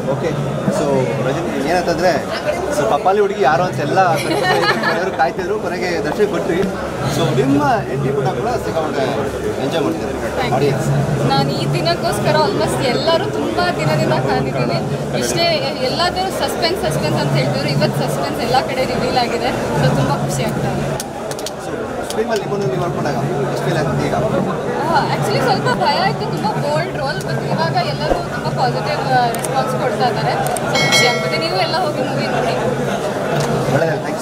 okay so Rajani ಏನಂತಂದರೆ so ಪಪ್ಪಾಲಿ ಹುಡುಗಿ ಯಾರೋ ಅಂತ ಎಲ್ಲ ಮನೆಯವರು ಕಾಯ್ತಿದ್ರು ಕೊನೆಗೆ ದರ್ಶನ ಕೊಟ್ರಿ ಸೊ ನಿಮ್ಮ ಎಂಟ್ರಿ ಕೂಡ ಕೂಡ ಸಿಕ್ಕಾಪಟ್ಟೆ ಎಂಜಾಯ್ ಮಾಡ್ತಿದ್ದಾರೆ ಆಡಿಯನ್ಸ್ ನಾನು ಈ ದಿನಕ್ಕೋಸ್ಕರ ಆಲ್ಮೋಸ್ಟ್ ಎಲ್ಲರೂ ತುಂಬ ದಿನದಿಂದ ಕಾದಿದ್ದೀನಿ ಇಷ್ಟೇ ಎಲ್ಲಾದರೂ ಸಸ್ಪೆನ್ಸ್ ಸಸ್ಪೆನ್ಸ್ ಅಂತ ಹೇಳ್ತಿದ್ರು ಇವತ್ತು ಸಸ್ಪೆನ್ಸ್ ಎಲ್ಲ ಕಡೆ ರಿವೀಲ್ ಆಗಿದೆ ಸೊ ತುಂಬ ಖುಷಿ ಆಗ್ತಾ ಇದೆ ಸೊ ಸ್ಕ್ರೀಮಲ್ಲಿ ನಿಮ್ಮನ್ನು ನೀವು ನೋಡ್ಕೊಂಡಾಗ ಎಷ್ಟು ಫೀಲ್ ಆಗ್ತದೆ ಈಗ ಆ್ಯಕ್ಚುಲಿ ಸ್ವಲ್ಪ ಭಯ ಆಯಿತು ತುಂಬ ಬೋಲ್ಡ್ ರೋಲ್ ಬಟ್ ಇವಾಗ ಎಲ್ಲರೂ ತುಂಬ ಪಾಸಿಟಿವ್ ರೆಸ್ಪಾನ್ಸ್ ಕೊಡ್ತಾ ಇದ್ದಾರೆ ಸೊ ಖುಷಿ ಆಗ್ತದೆ ನೀವು ಎಲ್ಲ ಹೋಗಿ ಮೂವಿ ನೋಡಿ ಒಳ್ಳೆಯದು